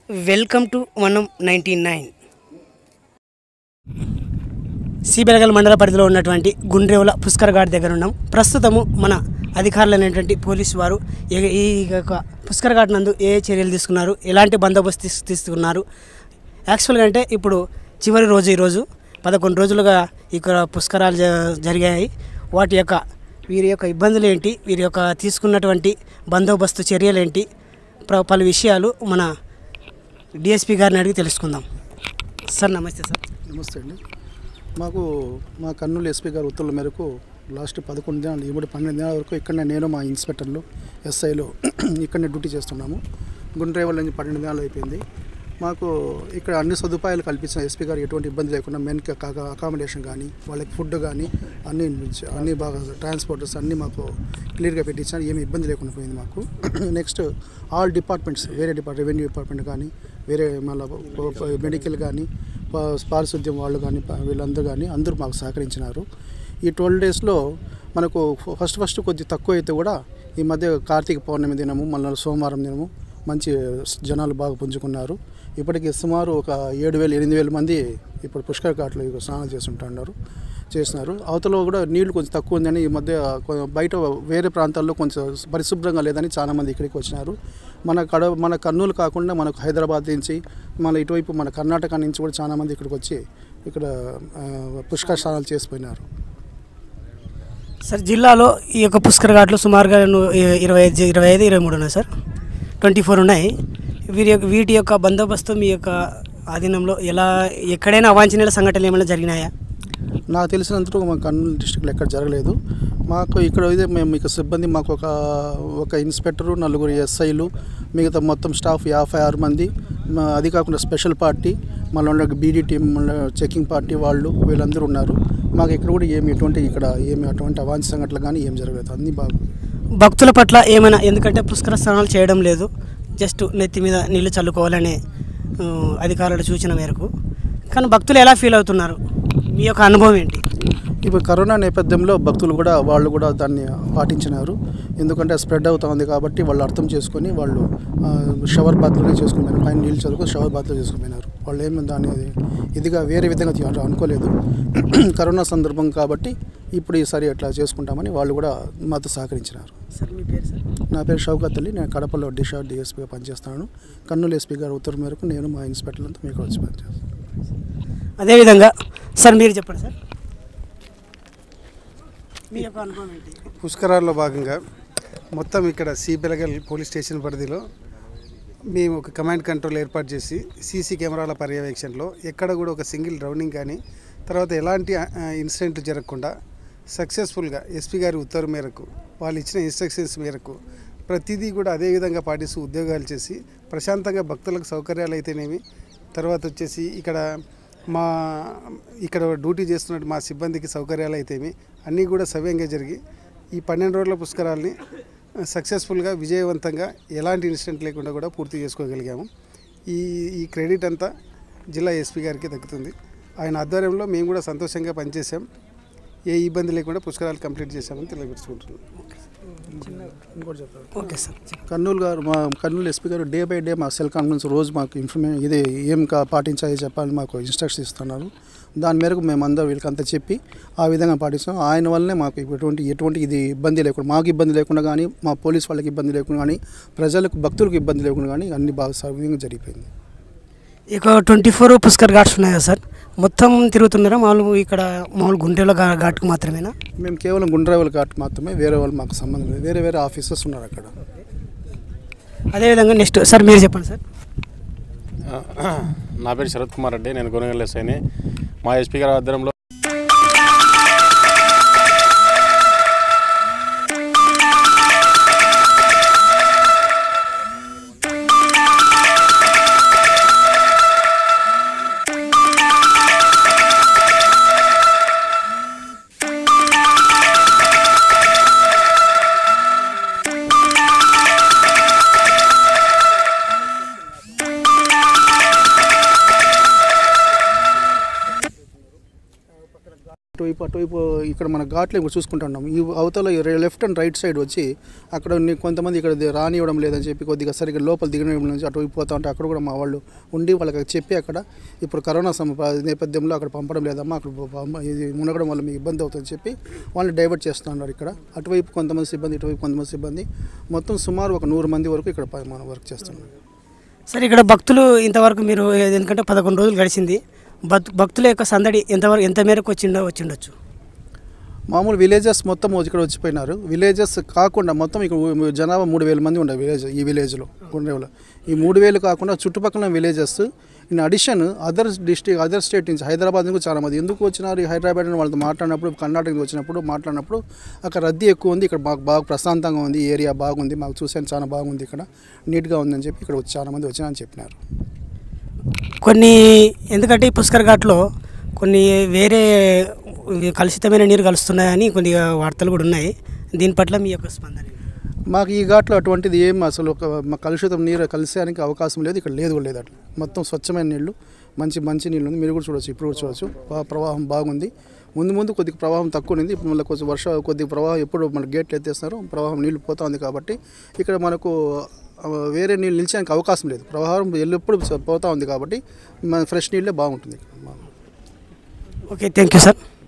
Welcome to వనం ninety nine సిబెలగల్ మండల పరిధిలో ఉన్నటువంటి గుండ్రేవుల పుష్కర్ ఘాట్ దగ్గర ఉన్నాం ప్రస్తుతము మన అధికారులైనటువంటి పోలీసు వారు ఈ- ఈ యొక్క పుష్కర్ ఘాట్ నందు ఏ ఏ చర్యలు తీసుకున్నారు ఎలాంటి బందోబస్తు తీస్- తీసుకున్నారు యాక్చువల్గా అంటే ఇప్పుడు చివరి రోజు ఈరోజు పదకొండు రోజులుగా ఇక్కడ పుష్కరాలు జ- జరిగాయి వాటి యొక్క వీరి యొక్క ఇబ్బందులు ఏంటి వీరి యొక్క తీసుకున్నటువంటి బందోబస్తు చర్యలు ఏంటి ప్ర- పలు విషయాలు మన డిఎస్పి గారిని అడిగి తెలుసుకుందాం సార్ నమస్తే సార్ నమస్తే అండి మాకు మా కర్నూలు ఎస్పీ గారి ఉత్తర్వుల మేరకు లాస్ట్ పదకొండు దినాలు ఇప్పుడు పన్నెండు దినాల వరకు ఇక్కడనే నేను మా ఇన్స్పెక్టర్లు ఎస్ఐలు ఇక్కడనే డ్యూటీ చేస్తున్నాము గుండ్రేవల్ నుంచి పన్నెండు దినాలు అయిపోయింది మాకు ఇక్కడ అన్ని సదుపాయాలు కల్పించిన ఎస్పీ గారు ఎటువంటి ఇబ్బంది లేకుండా మెయిన్ అకామిడేషన్ కానీ వాళ్ళకి ఫుడ్ కానీ అన్ని అన్ని బాగా ట్రాన్స్పోర్టర్స్ అన్నీ మాకు క్లియర్గా పెట్టించారు ఏమి ఇబ్బంది లేకుండా పోయింది మాకు నెక్స్ట్ ఆల్ డిపార్ట్మెంట్స్ వేరే డిపార్ట్ రెవెన్యూ డిపార్ట్మెంట్ కానీ వేరే మళ్ళీ మెడికల్ కానీ పా- పారిశుద్ధ్యం వాళ్ళు కానీ పా- వీళ్ళందరూ కానీ అందరూ మాకు సహకరించినారు ఈ ట్వెల్వ్ డేస్లో మనకు ఫ- ఫస్ట్ ఫస్ట్ కొద్ది తక్కువ అయితే కూడా ఈ మధ్య కార్తీక పౌర్ణమి దినము మళ్ళీ సోమవారం దినము మంచి జనాలు బాగా పుంజుకున్నారు ఇప్పటికి సుమారు ఒక ఏడు వేలు ఎనిమిది వేల మంది ఇప్పుడు పుష్కర్ ఘాట్లో ఇక స్నానాలు చేస్తుంటున్నారు చేస్తున్నారు అవతల కూడా నీళ్లు కొంచెం తక్కువ ఉందని ఈ మధ్య కొ- బయట వేరే ప్రాంతాల్లో కొంచెం పరిశుభ్రంగా లేదని చాలామంది ఇక్కడికి వచ్చినారు మన కడ మన కర్నూలు కాకుండా మనకు హైదరాబాద్ నుంచి మన ఇటువైపు మన కర్ణాటక నుంచి కూడా చాలామంది ఇక్కడికి వచ్చి ఇక్కడ ఆ, పుష్కర స్నానాలు చేసిపోయినారు సార్ జిల్లాలో ఈ యొక్క పుష్కర్ ఘాట్లు సుమారుగా ను- ఇ- ఇరవై ఐదు ఇరవై ఐదు ఇరవై మూడు ఉన్నాయి సార్ ట్వంటీ ఫోర్ ఉన్నాయి వీరి యొక్క వీటి యొక్క బందోబస్తు మీ యొక్క ఆధీనంలో ఎలా ఎక్కడైనా అవాంఛనీయ సంఘటనలు ఏమైనా జరిగినాయా నాకు తెలిసినంత మా కర్నూలు డిస్టిక్లో ఎక్కడ జరగలేదు మాకు ఇక్కడ అయితే మేము ఇక సిబ్బంది మాకు ఒక ఒక ఇన్స్పెక్టరు నలుగురు ఎస్ఐలు మిగతా మొత్తం స్టాఫ్ యాభై ఆరు మంది మా- అది కాకుండా స్పెషల్ పార్టీ మళ్ళీ ఉన్న బీడీ టీం మళ్ళీ చెకింగ్ పార్టీ వాళ్ళు వీళ్ళందరూ ఉన్నారు మాకు ఇక్కడ కూడా ఏమి ఎటువంటి ఇక్కడ ఏమి అటువంటి అవాంఛ సంఘటనలు కానీ ఏం జరగలేదు అన్నీ బాగా భక్తుల పట్ల ఏమైనా ఎందుకంటే పుష్కర స్నానాలు చేయడం లేదు జస్ట్ నెత్తి మీద నీళ్లు చల్లుకోవాలనే ఆ, అధికారుల సూచన మేరకు కానీ భక్తులు ఎలా ఫీల్ అవుతున్నారు మీ యొక్క అనుభవం ఏంటి ఇప్పుడు కరోనా నేపథ్యంలో భక్తులు కూడా వాళ్ళు కూడా దాన్ని పాటించినారు ఎందుకంటే స్ప్రెడ్ అవుతా ఉంది కాబట్టి వాళ్ళు అర్థం చేసుకొని వాళ్ళు ఆ, షవర్ బాత్లోనే చేసుకున్నారు పైన నీళ్ళు చదువుకొని షవర్ బాత్లో చేసుకున్నారు వాళ్ళు ఏమి దాన్ని ఇదిగా వేరే విధంగా తీ- అనుకోలేదు కరోనా సందర్భం కాబట్టి ఇప్పుడు ఈసారి అట్లా చేసుకుంటామని వాళ్ళు కూడా మాతో సహకరించినారు సార్ మీ పేరు సార్ నా పేరు షౌకత్ అలీ నేను కడపలో డిషార్ డిఎస్పీగా పనిచేస్తున్నాను కర్నూలు ఎస్పీ గారు ఉత్తర్వు మేరకు నేను మా ఇన్స్పెక్టర్లంతా మీకు వచ్చి పనిచేస్తాను అదేవిధంగా సార్ మీరు చెప్పండి సార్ మీ యొక్క అనుభవం ఏంటి పుష్కరాల్లో భాగంగా మొత్తం ఇక్కడ సి బెలగల్ పోలీస్ స్టేషన్ పరిధిలో మేము ఒక కమాండ్ కంట్రోల్ ఏర్పాటు చేసి సీసీ కెమెరాల పర్యవేక్షణలో ఎక్కడ కూడా ఒక సింగిల్ రౌండింగ్ కానీ తర్వాత ఎలాంటి ఇన్సిడెంట్ జరగకుండా సక్సెస్ఫుల్గా ఎస్పీ గారి ఉత్తర్వు మేరకు వాళ్ళు ఇచ్చిన ఇన్స్ట్రక్షన్స్ మేరకు ప్రతిదీ కూడా అదే విధంగా పాటిస్తూ ఉద్యోగాలు చేసి ప్రశాంతంగా భక్తులకు సౌకర్యాలు అయితేనేమి తర్వాత వచ్చేసి ఇక్కడ మా ఇక్కడ డ్యూటీ చేస్తున్న మా సిబ్బందికి సౌకర్యాలు అయితేమి అన్నీ కూడా సవ్యంగా జరిగి ఈ పన్నెండు రోజుల పుష్కరాల్ని సక్సెస్ఫుల్గా విజయవంతంగా ఎలాంటి ఇన్సిడెంట్ లేకుండా కూడా పూర్తి చేసుకోగలిగాము ఈ ఈ క్రెడిట్ అంతా జిల్లా ఎస్పీ గారికి దక్కుతుంది ఆయన ఆధ్వర్యంలో మేము కూడా సంతోషంగా పనిచేసాం ఏ ఇబ్బంది లేకుండా పుష్కరాలు కంప్లీట్ చేశామని తెలియపరుచుకుంటున్నాం ఇంకోటి చెప్తాను ఓకే సార్ కర్నూలు గారు మా కర్నూలు ఎస్పీ గారు డే బై డే మా సెల్ కాన్ఫరెన్స్ రోజు మాకు ఇన్ఫర్మేషన్ ఇది ఏం కా పాటించాలి చెప్పాలని మాకు ఇన్స్ట్రక్షన్స్ ఇస్తున్నారు దాని మేరకు మేము అందరూ వీళ్ళకంతా చెప్పి ఆ విధంగా పాటిస్తాం ఆయన వల్లనే మాకు ఎటువంటి ఎటువంటి ఇది ఇబ్బంది లేకుండా మాకు ఇబ్బంది లేకుండా కానీ మా పోలీస్ వాళ్ళకి ఇబ్బంది లేకుండా కానీ ప్రజలకు భక్తులకు ఇబ్బంది లేకుండా కానీ అన్ని బాగా సవ్యంగా జరిగిపోయింది ఇక ట్వంటీ ఫోర్ పుష్కర్ ఘాట్స్ ఉన్నాయి కదా సార్ మొత్తం తిరుగుతున్నారా మామూలు ఇక్కడ మామూలు గుంటెల ఘా- ఘాట్కు మాత్రమేనా మేము కేవలం గుండ్రావల్ ఘాట్ మాత్రమే వేరే వాళ్ళు మాకు సంబంధం లేదు వేరే వేరే ఆఫీసర్స్ ఉన్నారు అక్కడ అదేవిధంగా నెక్స్ట్ సార్ మీరు చెప్పండి సార్ నా పేరు శరత్ కుమార్ రెడ్డి నేను కొనుగోలు ఎస్ఐని మా ఎస్పీ గారి ఆధ్వర్యంలో ఇటువైపు అటువైపు ఇక్కడ మన ఘాట్లు ఇప్పుడు చూసుకుంటున్నాం ఈ అవతల లెఫ్ట్ అండ్ రైట్ సైడ్ వచ్చి అక్కడ ని- కొంతమంది ఇక్కడ ది- రానివ్వడం లేదని చెప్పి కొద్దిగా సరిగ్గా లోపల దిగనివ్వడం నుంచి అటువైపు పోతా ఉంటే అక్కడ కూడా మా వాళ్ళు ఉండి వాళ్ళకి చెప్పి అక్కడ ఇప్పుడు కరోనా సమ నేపథ్యంలో అక్కడ పంపడం లేదమ్మా అక్కడ పంప- ఇది మునగడం వల్ల మీకు ఇబ్బంది అవుతుందని చెప్పి వాళ్ళని డైవర్ట్ చేస్తున్నారు ఇక్కడ అటువైపు కొంతమంది సిబ్బంది ఇటువైపు కొంతమంది సిబ్బంది మొత్తం సుమారు ఒక నూరు మంది వరకు ఇక్కడ ప- మనం వర్క్ చేస్తున్నాం సార్ ఇక్కడ భక్తులు ఇంతవరకు మీరు ఎందుకంటే పదకొండు రోజులు గడిచింది భక్- భక్తుల యొక్క సందడి ఎంతవరకు ఎంత మేరకు వచ్చిండో వచ్చిండొచ్చు మామూలు విలేజెస్ మొత్తం ఇక్కడ వచ్చిపోయినారు విలేజెస్ కాకుండా మొత్తం ఇక్కడ ఊ- జనాభా మూడు వేల మంది ఉండే విలేజ్ ఈ విలేజ్లో గుండ్రేవులో ఈ మూడు వేలు కాకుండా చుట్టుపక్కల villages in addition other district other state నుంచి హైదరాబాద్ నుంచి చాలా మంది ఎందుకు వచ్చినారు ఈ హైదరాబాద్ అని వాళ్ళతో మాట్లాడినప్పుడు కర్ణాటక నుంచి వచ్చినప్పుడు మాట్లాడినప్పుడు అక్కడ రద్దీ ఎక్కువ ఉంది ఇక్కడ బాగా బాగా ప్రశాంతంగా ఉంది ఈ ఏరియా బాగుంది మాకు చూసాను చాలా బాగుంది ఇక్కడ నీట్గా ఉందని చెప్పి ఇక్కడ వచ్చి చాలా మంది వచ్చినారని చెప్పినారు కొన్ని ఎందుకంటే ఈ పుష్కర్ ఘాట్లో కొన్ని వేరే కలుషితమైన నీరు కలుస్తున్నాయని కొన్ని వార్తలు కూడా ఉన్నాయి దీని పట్ల మీ యొక్క స్పందన ఏంటి? మాకు ఈ ఘాట్లో అటువంటిది ఏం అసలు ఒక మా కలుషితం నీరు కలిసేయడానికి అవకాశం లేదు ఇక్కడ లేదు కూడా లేదు అట్లా మొత్తం స్వచ్ఛమైన నీళ్లు మంచి మంచి నీళ్ళు ఉంది మీరు కూడా చూడొచ్చు ఇప్పుడు కూడా చూడొచ్చు బా- ప్రవాహం బాగుంది ముందు ముందు కొద్దిగా ప్రవాహం తక్కువ ఉంది ఇప్పుడు మళ్ళీ కొంచెం వర్ష కొద్దిగా ప్రవాహం ఎప్పుడు మన గేట్లు ఎత్తేస్తున్నారు ప్రవాహం నీళ్లు పోతా ఉంది కాబట్టి ఇక్కడ మనకు ఆ, వేరే నీళ్ళు నిలిచేందుకు అవకాశం లేదు ప్రవాహం ఎల్లప్పుడూ పోతా ఉంది కాబట్టి మన ఫ్రెష్ నీళ్ళే బాగుంటుంది ఇక్కడ ఓకే థ్యాంక్ యూ సార్